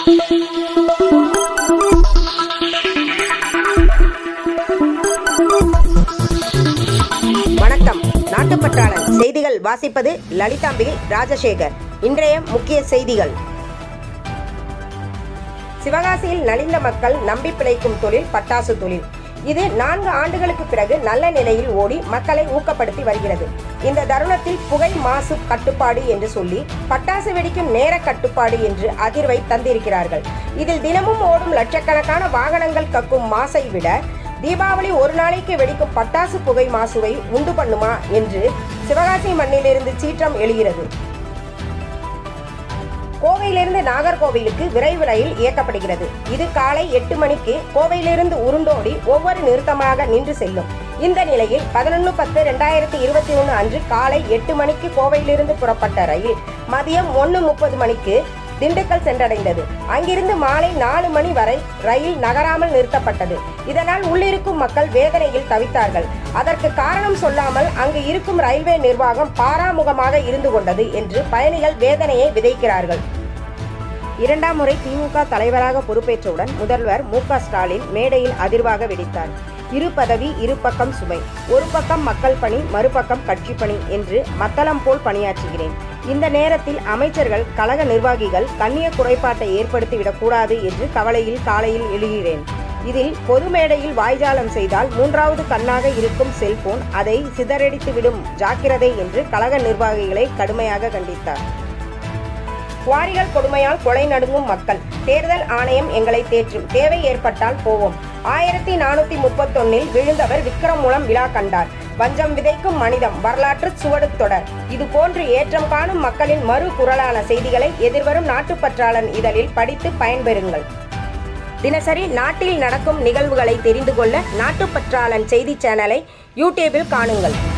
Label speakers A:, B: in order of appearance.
A: வணக்கம் நாட்டுப்பற்றாளன் செய்திகள் வாசிப்பது லலிதாம்பிகை ராஜசேகர் இன்றைய முக்கிய செய்திகள் சிவகாசியில் நலிந்த மக்கள் நம்பி பிழைக்கும் தொழில் பட்டாசு தொழில் இது நான்கு ஆண்டுகளுக்கு பிறகு நல்ல நிலையில் ஓடி மக்களை ஊக்கப்படுத்தி வருகிறது இந்த தருணத்தில் புகை மாசு கட்டுப்பாடு என்று சொல்லி பட்டாசு வெடிக்கும் நேர கட்டுப்பாடு என்று அதிர்வை தந்திருக்கிறார்கள் இதில் தினமும் ஓடும் லட்சக்கணக்கான வாகனங்கள் கக்கும் மாசை விட தீபாவளி ஒரு நாளைக்கு வெடிக்கும் பட்டாசு புகை மாசுவை உண்டு பண்ணுமா என்று சிவகாசி மண்ணிலிருந்து சீற்றம் எழுகிறது கோவையிலிருந்து நாகர்கோவிலுக்கு விரைவு ரயில் இயக்கப்படுகிறது இது காலை எட்டு மணிக்கு கோவையிலிருந்து உருண்டோடி ஒவ்வொரு நிறுத்தமாக நின்று செல்லும் இந்த நிலையில் பதினொன்று பத்து ரெண்டாயிரத்தி இருபத்தி ஒன்று அன்று காலை எட்டு மணிக்கு கோவையிலிருந்து புறப்பட்ட ரயில் மதியம் ஒன்று முப்பது மணிக்கு திண்டுக்கல் சென்றடைந்தது அங்கிருந்து மாலை நாலு மணி வரை ரயில் நகராமல் நிறுத்தப்பட்டது இதனால் உள்ளிருக்கும் மக்கள் வேதனையில் தவித்தார்கள் அதற்கு காரணம் சொல்லாமல் அங்கு இருக்கும் ரயில்வே நிர்வாகம் பாராமுகமாக இருந்து கொண்டது என்று பயணிகள் வேதனையை விதைக்கிறார்கள் இரண்டாம் முறை திமுக தலைவராக பொறுப்பேற்றவுடன் முதல்வர் மு க ஸ்டாலின் மேடையில் அதிர்வாக வெடித்தார் இரு பதவி இரு பக்கம் சுமை ஒரு பக்கம் மக்கள் பணி மறுபக்கம் கட்சி பணி என்று மத்தளம் போல் பணியாற்றுகிறேன் இந்த நேரத்தில் அமைச்சர்கள் கழக நிர்வாகிகள் கண்ணிய குறைபாட்டை ஏற்படுத்திவிடக்கூடாது என்று கவலையில் காலையில் எழுகிறேன் இதில் பொது மேடையில் வாய்ஜாலம் செய்தால் மூன்றாவது கண்ணாக இருக்கும் செல்போன் அதை சிதறடித்துவிடும் ஜாக்கிரதை என்று கழக நிர்வாகிகளை கடுமையாக கண்டித்தார் குவாரிகள் கொடுமையால் கொலை நடுங்கும் மக்கள் தேர்தல் ஆணையம் எங்களை தேற்றும் தேவை ஏற்பட்டால் போவோம் ஆயிரத்தி நானூத்தி முப்பத்தொன்னில் விழுந்தவர் விக்ரம் மூலம் விழா கண்டார் வஞ்சம் விதைக்கும் மனிதம் வரலாற்று சுவடு தொடர் இது போன்று ஏற்றம் காணும் மக்களின் மறு குரலான செய்திகளை எதிர்வரும் நாட்டுப்பற்றாளன் இதழில் படித்து பயன்பெறுங்கள் தினசரி நாட்டில் நடக்கும் நிகழ்வுகளை தெரிந்து கொள்ள நாட்டுப்பற்றாளன் செய்தி சேனலை யூடியூபில் காணுங்கள்